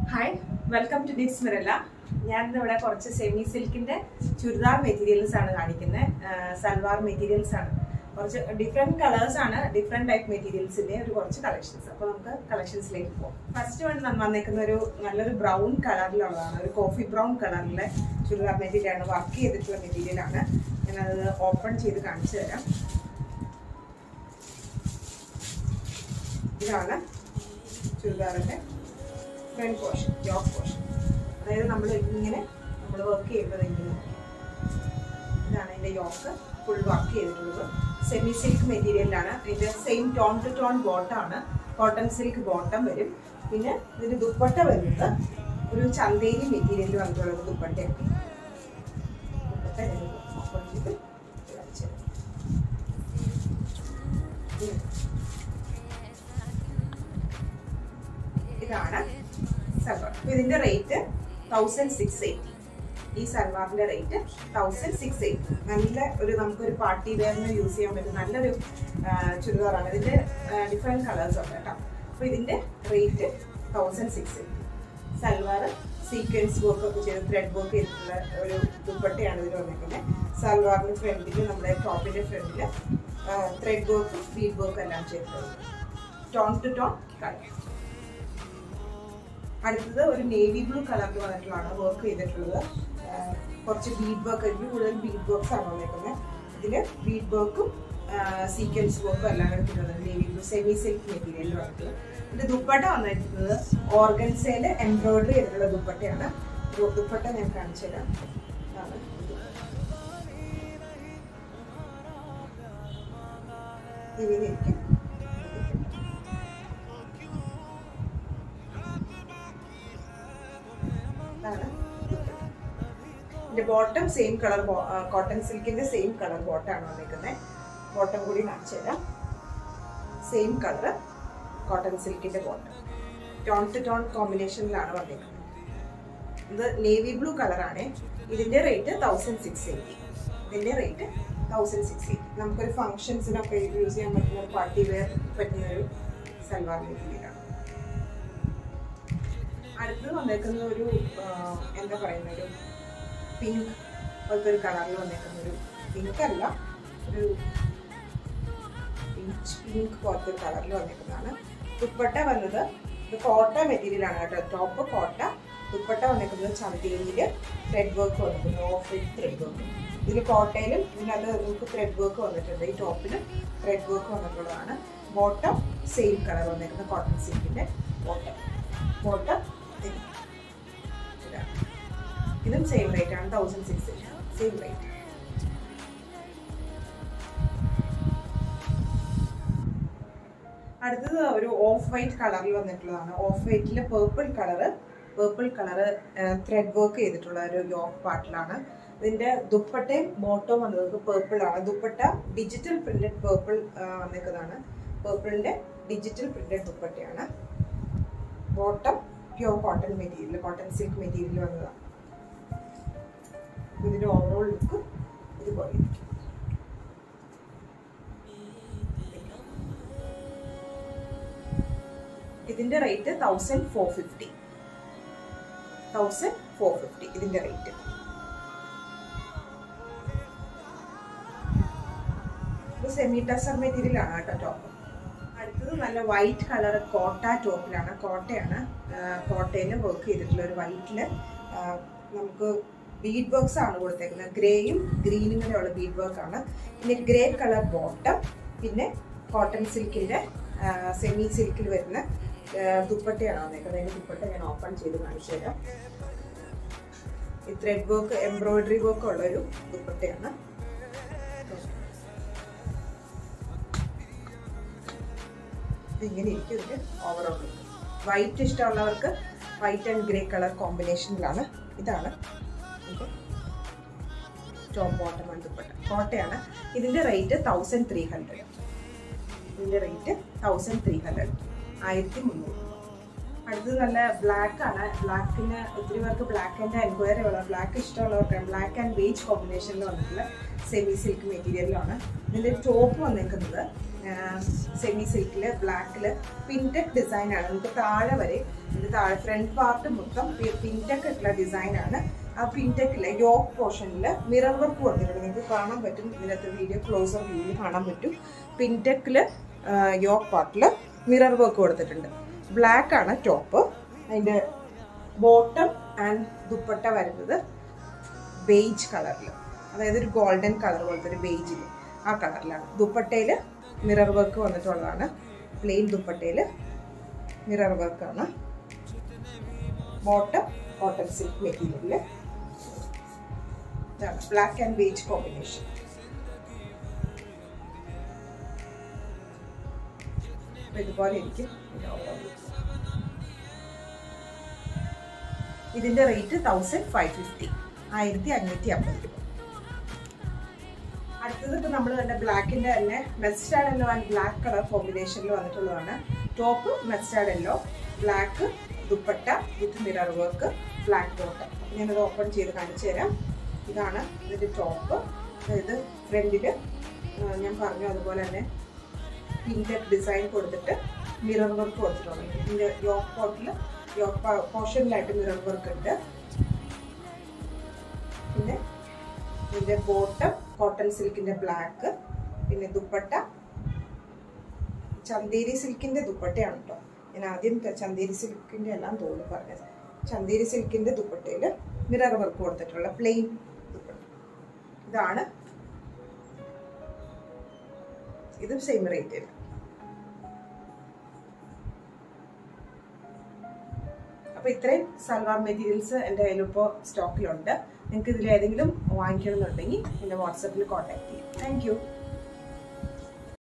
Hi welcome to ഡിക്സ് മിറല്ല ഞാൻ ഇവിടെ കുറച്ച് സെമി സിൽക്കിന്റെ ചുരിദാർ മെറ്റീരിയൽസ് ആണ് കാണിക്കുന്നത് സൽവാർ മെറ്റീരിയൽസ് ആണ് കുറച്ച് ഡിഫറെന്റ് കളേഴ്സ് ആണ് ഡിഫറെന്റ് ടൈപ്പ് മെറ്റീരിയൽസിന്റെ ഒരു കുറച്ച് കളക്ഷൻസ് അപ്പൊ നമുക്ക് കളക്ഷൻസിലേക്ക് പോകാം ഫസ്റ്റ് വൺ വന്നേക്കുന്ന ഒരു നല്ലൊരു ബ്രൗൺ കളറിലുള്ളതാണ് ഒരു കോഫി ബ്രൗൺ കളറിലെ ചുരിദാർ മെറ്റീരിയൽ ആണ് വർക്ക് ചെയ്തിട്ടുള്ള മെറ്റീരിയൽ ആണ് ഞാനത് ഓപ്പൺ ചെയ്ത് കാണിച്ചു തരാം ഇതാണ് ചുരിദാറിന്റെ ഫ്രണ്ട് പോർഷൻ ജോബ് പോർഷൻ അതായത് നമ്മൾ ഇങ്ങനെ നമ്മൾ വർക്ക് ചെയ്യുന്നത് ഇങ്ങനെ ഇതാണ് ഇതിന്റെ യോക്ക് ഫുൾ വർക്ക് ചെയ്തിട്ടുള്ളത് സെമി സിൽക്ക് മെറ്റീരിയലാണ് ഇതിന്റെ സെയിം ടോൺ ടു ടോൺ ബോട്ടാണ് കോട്ടൺ സിൽക്ക് ബോട്ടം വരും പിന്നെ ഇതിന്റെ ദുപ്പട്ട വരുന്നത് ഒരു ചന്തേരി മെറ്റീരിയൽ വന്നിട്ടുള്ളത് ദുപ്പട്ടയാണ് ദുപ്പട്ട ഞാൻ ഓപ്പൺ ചെയ്ത് കാണിച്ചു തരാം. ഉം. ഇതാണ് സൽവാർ അപ്പൊ ഇതിന്റെ റേറ്റ് തൗസൻഡ് സിക്സ് എയ്റ്റി ഈ സൽവാറിന്റെ റേറ്റ് തൗസൻഡ് സിക്സ് എയ്റ്റി നല്ല ഒരു നമുക്കൊരു പാർട്ടി വെയറിന് യൂസ് ചെയ്യാൻ പറ്റും നല്ലൊരു ആ, ചുരിദാറാണ് ഇതിന്റെ ഡിഫറെന്റ് കളേഴ്സ് ഉണ്ട് കേട്ടോ അപ്പൊ ഇതിന്റെ rate thousand six eighty salwar sequence work ഒക്കെ ചെയ്ത് ത്രെഡ് വർക്ക് ചെയ്തിട്ടുള്ള ഒരു ദുപ്പട്ടയാണ് ഇതിൽ വന്നിരിക്കുന്നത് സൽവാറിന്റെ ഫ്രണ്ടിൽ നമ്മുടെ ടോപ്പിന്റെ ഫ്രണ്ടിൽ ത്രെഡ് വർക്കും ബീഡ് വർക്കും എല്ലാം ചെയ്തിട്ടുള്ളത് ടോൺ ടു ടോൺ കളർ അടുത്തത് ഒരു നേവി ബ്ലൂ കളറിൽ വന്നിട്ടുള്ളതാണ് വർക്ക് ചെയ്തിട്ടുള്ളത് ആ, കുറച്ച് ബീഡ് വർക്ക് ഇതിൽ കൂടുതൽ ബീഡ് വർക്ക്സ് ആണ് വന്നിരിക്കുന്നത് ഇതില് ബീഡ് വർക്കും സീക്വൻസ് വർക്കും എല്ലാം എടുത്തിട്ടുള്ളത് നേവി ബ്ലൂ സെമി സിൽക്ക് മെറ്റീരിയലിൽ വന്നിട്ടുള്ളത് ഇത് ദുപ്പട്ട വന്നിരിക്കുന്നത് ഓർഗൻസയില് എംബ്രോയിഡറി ചെയ്തിട്ടുള്ള ദുപ്പട്ടയാണ് ദു- ദുപ്പട്ട ഞാൻ കാണിച്ചു തരാം ഇതാണ് ഇങ്ങനെ ഇരിക്കും ഇതാണ് ഇതിന്റെ ബോട്ടം സെയിം കളർ കോട്ടൺ സിൽക്കിന്റെ സെയിം കളർ ബോട്ടാണ് വന്നിരിക്കുന്നത് ബോട്ടം കൂടി കാണിച്ചു തരാം സെയിം കളർ കോട്ടൺ സിൽക്കിന്റെ ബോട്ടം ടോൺ ടു ടോൺ കോമ്പിനേഷനിലാണ് വന്നിരിക്കുന്നത് ഇത് നേവി ബ്ലൂ കളറാണ് ഇതിന്റെ റേറ്റ് തൗസൻഡ് സിക്സ് എയ്റ്റി ഇതിന്റെ റേറ്റ് തൗസൻഡ് സിക്സ് എയ്റ്റി നമുക്കൊരു ഫംഗ്ഷൻസിനൊക്കെ യൂസ് ചെയ്യാൻ പറ്റുന്ന ഒരു പാർട്ടി വെയർ പറ്റുന്ന ഒരു സൽവാർ മെറ്റീരിയലാണ് അടുത്തത് വന്നേക്കുന്ന ഒരു ആ, എന്താ പറയുന്ന ഒരു പിങ്ക് പോലത്തെ ഒരു കളറിൽ വന്നേക്കുന്ന ഒരു പിങ്ക് അല്ല ഒരു പീച്ച് പിങ്ക് പോലത്തെ ഒരു കളറിൽ വന്നേക്കുന്നതാണ് ദുപ്പട്ട വന്നത് ഇത് കോട്ട മെറ്റീരിയൽ ആണ് കേട്ടോ ടോപ്പ് കോട്ട ദുപ്പട്ട വന്നേക്കുന്നത് ചന്തേരിയിൽ ത്രെഡ് വർക്ക് വന്നിട്ടുണ്ട് ഓഫ് വൈറ്റ് ത്രെഡ് വർക്ക് ഇതിൽ കോട്ടയിലും ഇതിനകത്ത് നമുക്ക് ത്രെഡ് വർക്ക് വന്നിട്ടുണ്ട് ഈ ടോപ്പിൽ ത്രെഡ് വർക്ക് വന്നിട്ടുള്ളതാണ് ബോട്ടം സെയിം കളർ വന്നേക്കുന്ന കോട്ടൺ സിൽക്കിന്റെ ബോട്ടം ബോട്ടം ഇതാണ് ഇതും സെയിം റേറ്റ് ആണ് തൗസൻഡ് സിക്സ് സെയിം റേറ്റ് അടുത്തത് ഒരു ഓഫ് വൈറ്റ് കളറിൽ വന്നിട്ടുള്ളതാണ് ഓഫ് വൈറ്റിൽ purple colour purple colour thread work ചെയ്തിട്ടുള്ള ഒരു യോക്ക് പാർട്ടിലാണ് ഇതിന്റെ ദുപ്പട്ടയും ബോട്ടവും വന്നത് പേർപ്പിൾ ആണ് ദുപ്പട്ട ഡിജിറ്റൽ പ്രിന്റഡ് പേർപ്പിൾ വന്നിരിക്കുന്നതാണ് പേർപ്പിളിന്റെ ഡിജിറ്റൽ പ്രിന്റഡ് ദുപ്പട്ടയാണ് bottom pure cotton material cotton silk material വന്നതാണ് ഇതിന്റെ ഓവറോൾ ലുക്ക് ഇതുപോലെ ഇരിക്കും ഇതിന്റെ rate thousand four fifty thousand four fifty ഇതിന്റെ റേറ്റ് ഇത് സെമി ടസർ മെറ്റീരിയൽ ആണ് കേട്ടോ ടോപ്പ് അടുത്തത് നല്ല വൈറ്റ് കളർ കോട്ട ടോപ്പിലാണ് കോട്ടയാണ് കോട്ടയിൽ വർക്ക് ചെയ്തിട്ടുള്ള ഒരു വൈറ്റില് നമുക്ക് ബീഡ് വർക്ക്സ് ആണ് കൊടുത്തേക്കുന്നത് ഗ്രേയും ഗ്രീനും കൂടെ ഉള്ള ബീഡ് വർക്ക് ആണ് പിന്നെ ഗ്രേ കളർ ബോട്ടം പിന്നെ കോട്ടൺ സിൽക്കിന്റെ സെമി സിൽക്കിൽ വരുന്ന ആ, ദുപ്പട്ടയാണ് വന്നേക്കുന്നത് അതിന്റെ ദുപ്പട്ട ഞാൻ ഓപ്പൺ ചെയ്ത് കാണിച്ചു തരാം ഈ ത്രെഡ് വർക്ക് എംബ്രോയിഡറി വർക്ക് ഉള്ള ഒരു ദുപ്പട്ടയാണ് ഇങ്ങനെ ഇരിക്കും ഇതിന്റെ ഓവറോൾ വൈറ്റ് ഇഷ്ടമുള്ളവർക്ക് വൈറ്റ് ആൻഡ് ഗ്രേ കളർ കോമ്പിനേഷനിലാണ് ഇതാണ് ടോപ്പ് ബോട്ടം ആൻഡ് ദുപ്പട്ട കോട്ടയാണ് ഇതിന്റെ റേറ്റ് തൗസൻഡ് ത്രീ ഹൺഡ്രഡ് ഇതിന്റെ റേറ്റ് തൗസൻഡ് ത്രീ ഹൺഡ്രഡ് ആയിരത്തി മുന്നൂറ് അടുത്തത് നല്ല ബ്ലാക്ക് ആണ് ബ്ലാക്കിന് ഒത്തിരി പേർക്ക് ബ്ലാക്കിന്റെ എൻക്വയറി ഉള്ള ബ്ലാക്ക് ഇഷ്ടമുള്ളവർക്ക് ബ്ലാക്ക് ആൻഡ് ബേജ് കോമ്പിനേഷനിൽ വന്നിട്ടുള്ള സെമി സിൽക്ക് മെറ്റീരിയലാണ് ഇതിന്റെ ടോപ്പ് വന്നിരിക്കുന്നത് സെമി സിൽക്കില് ബ്ലാക്കില് പിൻടെക് ഡിസൈൻ ആണ് നമുക്ക് താഴെ വരെ ഇതിന്റെ താഴെ ഫ്രണ്ട് പാർട്ട് മൊത്തം പിൻടെക് ഉള്ള ഡിസൈൻ ആണ് ആ പിൻടെക്കിലെ യോക്ക് പോർഷനിൽ മിറർ വർക്ക് കൊടുത്തിട്ടുണ്ട് നിങ്ങൾക്ക് കാണാൻ പറ്റും ഇതിനകത്ത് വീഡിയോ ക്ലോസർ വ്യൂവിൽ കാണാൻ പറ്റും പിൻടെക്കില് യോക്ക് പാർട്ടിൽ മിറർ വർക്ക് കൊടുത്തിട്ടുണ്ട് ബ്ലാക്ക് ആണ് ടോപ്പ് അതിന്റെ ബോട്ടം ആൻഡ് ദുപ്പട്ട വരുന്നത് ബേജ് കളറിൽ അതായത് ഒരു ഗോൾഡൻ കളർ പോലത്തെ ഒരു ബേജിൽ ആ കളറിലാണ് ദുപ്പട്ടയിൽ മിറർ വർക്ക് വന്നിട്ടുള്ളതാണ് പ്ലെയിൻ ദുപ്പട്ടയിൽ മിറർ വർക്കാണ് ബോട്ടം കോട്ടൺ സിൽക്ക് മെറ്റീരിയലിൽ ഇതാണ് ബ്ലാക്ക് ആൻഡ് ബേജ് കോമ്പിനേഷൻ ഇതുപോലെ ഇരിക്കും ഇതിന്റെ റേറ്റ് തൗസൻഡ് ഫൈവ് ഫിഫ്റ്റി ആയിരത്തി അഞ്ഞൂറ്റി അമ്പത് രൂപ അടുത്തത് ഇപ്പൊ നമ്മൾ കണ്ട ബ്ലാക്കിന്റെ തന്നെ മെസ്റ്റാർഡ് എല്ലോ ആൻഡ് ബ്ലാക്ക് കളർ കോമ്പിനേഷനിൽ വന്നിട്ടുള്ളതാണ് top mustard yellow black dupatta with mirror work black bottom ഞാനത് ഓപ്പൺ ചെയ്ത് കാണിച്ചു തരാം ഇതാണ് ഇതിന്റെ ടോപ്പ് അതായത് ഫ്രണ്ടില് ഞാൻ പറഞ്ഞു അതുപോലെ തന്നെ പിൻ്റെ ഡിസൈൻ കൊടുത്തിട്ട് മിറർ വർക്ക് കൊടുത്തിട്ടുണ്ട് ഇതിന്റെ യോക്ക് പോട്ടിൽ യോക്ക് പോർഷനിലായിട്ട് മിറർ വർക്ക് ഉണ്ട് പിന്നെ ഇതിന്റെ ബോട്ടം കോട്ടൺ സിൽക്കിന്റെ ബ്ലാക്ക് പിന്നെ ദുപ്പട്ട ചന്തേരി സിൽക്കിന്റെ ദുപ്പട്ടയാണ് കേട്ടോ ഞാൻ ആദ്യം ചന്തേരി സിൽക്കിന്റെ എല്ലാം തോന്നി പറഞ്ഞത് ചന്തേരി സിൽക്കിന്റെ ദുപ്പട്ടയിൽ മിറർ വർക്ക് കൊടുത്തിട്ടുള്ള പ്ലെയിൻ ദുപ്പട്ട ഇതാണ് ഇതും സെയിം റേറ്റ് അപ്പൊ ഇത്രയും സൽവാർ മെറ്റീരിയൽസ് എൻ്റെ കയ്യിലിപ്പോൾ സ്റ്റോക്കിലുണ്ട് നിങ്ങൾക്ക് ഇതിൽ ഏതെങ്കിലും വാങ്ങിക്കണമെന്നുണ്ടെങ്കിൽ എൻ്റെ വാട്സപ്പിൽ കോൺടാക്ട് ചെയ്യും താങ്ക്